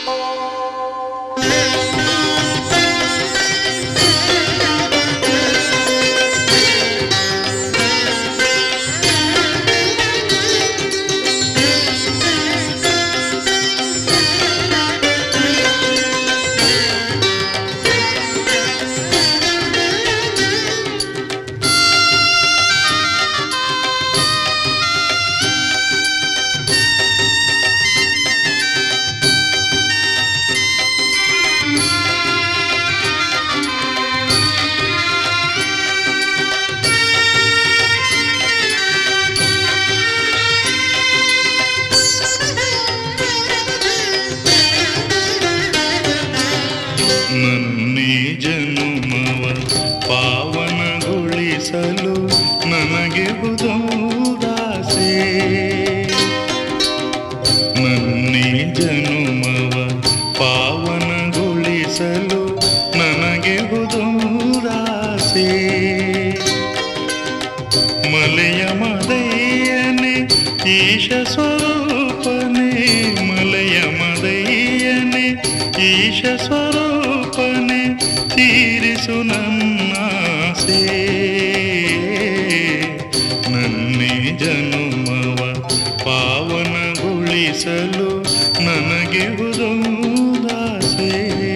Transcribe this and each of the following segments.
ನನ್ನಿ ಜನುಮವ ಪಾವನಗೊಳಿಸಲು ನನಗೆ ಹುದುದಾಸೆ ನನ್ನಿ ಜನುಮವ ಪಾವನಗೊಳಿಸಲು ನನಗೆ ಹುದುದಾಸೆ ಮಲೆಯ ಮದಯ್ಯನೆ ಈಶ ಸ್ವರೂಪನೆ ಮಲೆಯ ಮದಯ್ಯನೆ ಈಶ ಸ್ವರೂಪನೆ ತೀರಿಸು ನನ್ನಾಸೆ ನನ್ನೇ ಜನುಮವ ಪಾವನಗೊಳಿಸಲು ನನಗೆ ಹುದುದಾಸೆ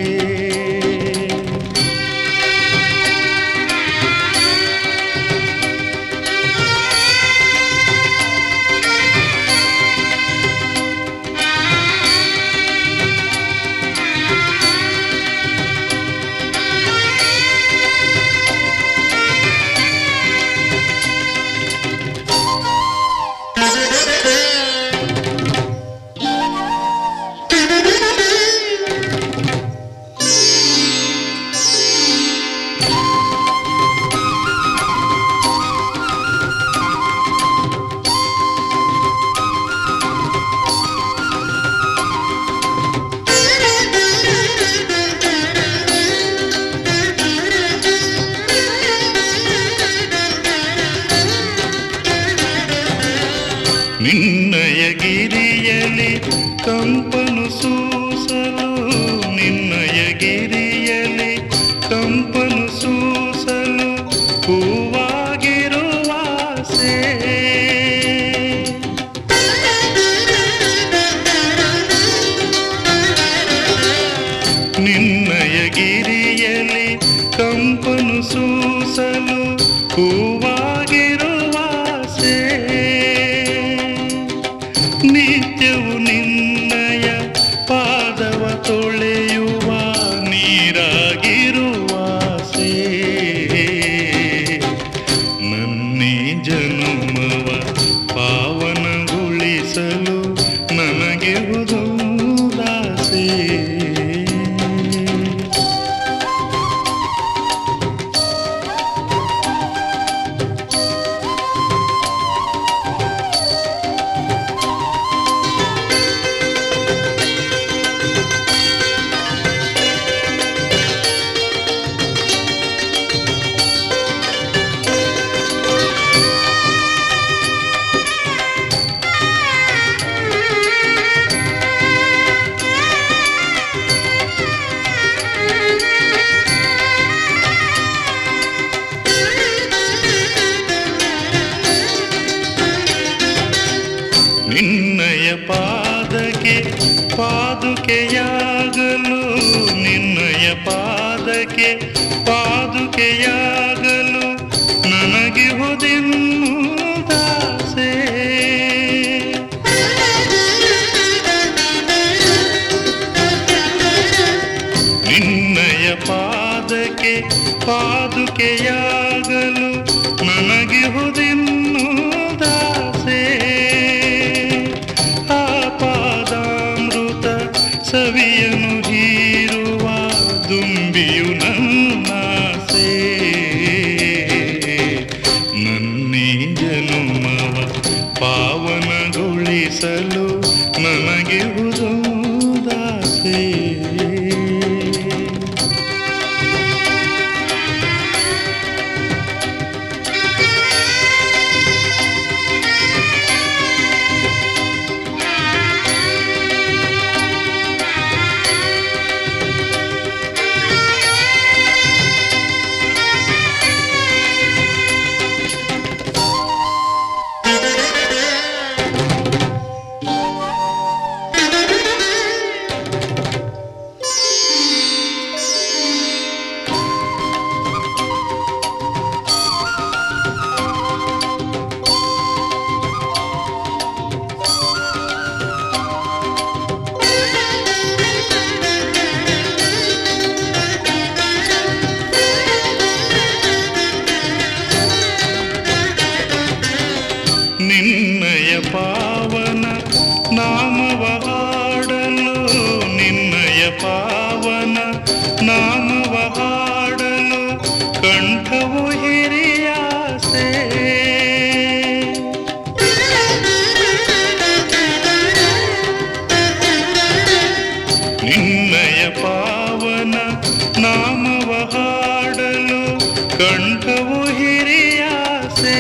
ನಿನ್ನಯ ಗಿರಿಯಲಿ ಕಂಪನು ಸೂಸಲು ನಿನ್ನಯ ಗಿರಿಯಲಿ ಕಂಪನು ಸೂಸಲು ಹೂವಾಗಿರುವಾಸೆ ನಿನ್ನಯ ಗಿರಿಯಲಿ ಕಂಪನು ಸೂಸಲು ಹೂವಾಗಿರುವಾಸೆ ನಿತ್ಯವು ನಿನ್ನಯ ಪಾದವ ತೊಳೆಯುವ ನೀರಾಗಿರುವಾಸೆ ನನ್ನೇ ಜನುಮವ ಪಾವನಗೊಳಿಸಲು ನನಗೆ ಹುದುದಾಸೆ ನಿನ್ನಯ ಪಾದಕ್ಕೆ ಪಾದುಕೆಯಾಗಲು ನಿನ್ನಯ ಪಾದಕ್ಕೆ ಪಾದುಕೆಯಾಗಲು ನನಗೆ ಹುದೆನ್ನುದಾಸೆ ನಿನ್ನಯ ಪಾದಕ್ಕೆ ಪಾದುಕೆಯಾಗಲು ನನಗೆ ಹುದೆನ್ನುದಾಸೆ ಆ ಪಾದಾಮೃತ ಸವಿಯನು ಹೀರುವ ದುಂಬಿಯು ನನ್ನಾಸೆ ನನ್ನೇ ಜನುಮವ ಪಾವನಗೊಳಿಸಲು ನನಗೆ ಹುದುದಾಸೆ ಪಾವನ ನಾಮವ ಹಾಡಲು ಕಂಠವು ಹಿರಿಯಾಸೆ ನಿನ್ನಯ ಪಾವನ ನಾಮವ ಹಾಡಲು ಕಂಠವು ಹಿರಿಯಾಸೆ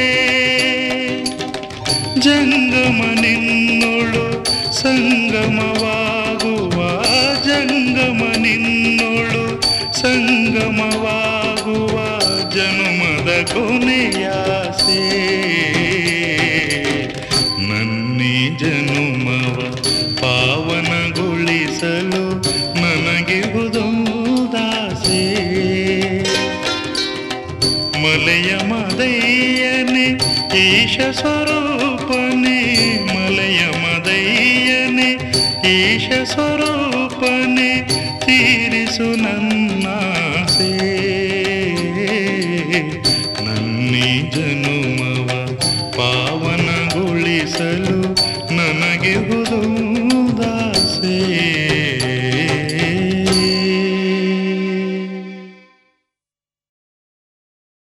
ಜಂಗಮ ನಿನ್ನೊಳು ಸಂಗಮವಾಗುವ ಜಂಗಮ ನಿನ್ನೊಳು ಸಂಗಮವಾಗುವ ಜನುಮದ ಕೊನೆಯಾಸೆ ನನ್ನಿ ಜನುಮವ ಪಾವನಗೊಳಿಸಲು ನನಗೆ ಹುದುದಾಸೆ ಮಲೆಯ ಮದಯ್ಯನೆ ಈಶ ಸ್ವರೂಪನೆ ಮಲೆಯ ಮದಯ್ಯನೆ ಈಶ ಸ್ವರೂಪನೆ ತೀರಿಸು ನನ್ನಾಸೆ ನನ್ನಿ ಜನುಮವ ಪಾವನಗೊಳಿಸಲು ನನಗೆ ಹುದುದಾಸೆ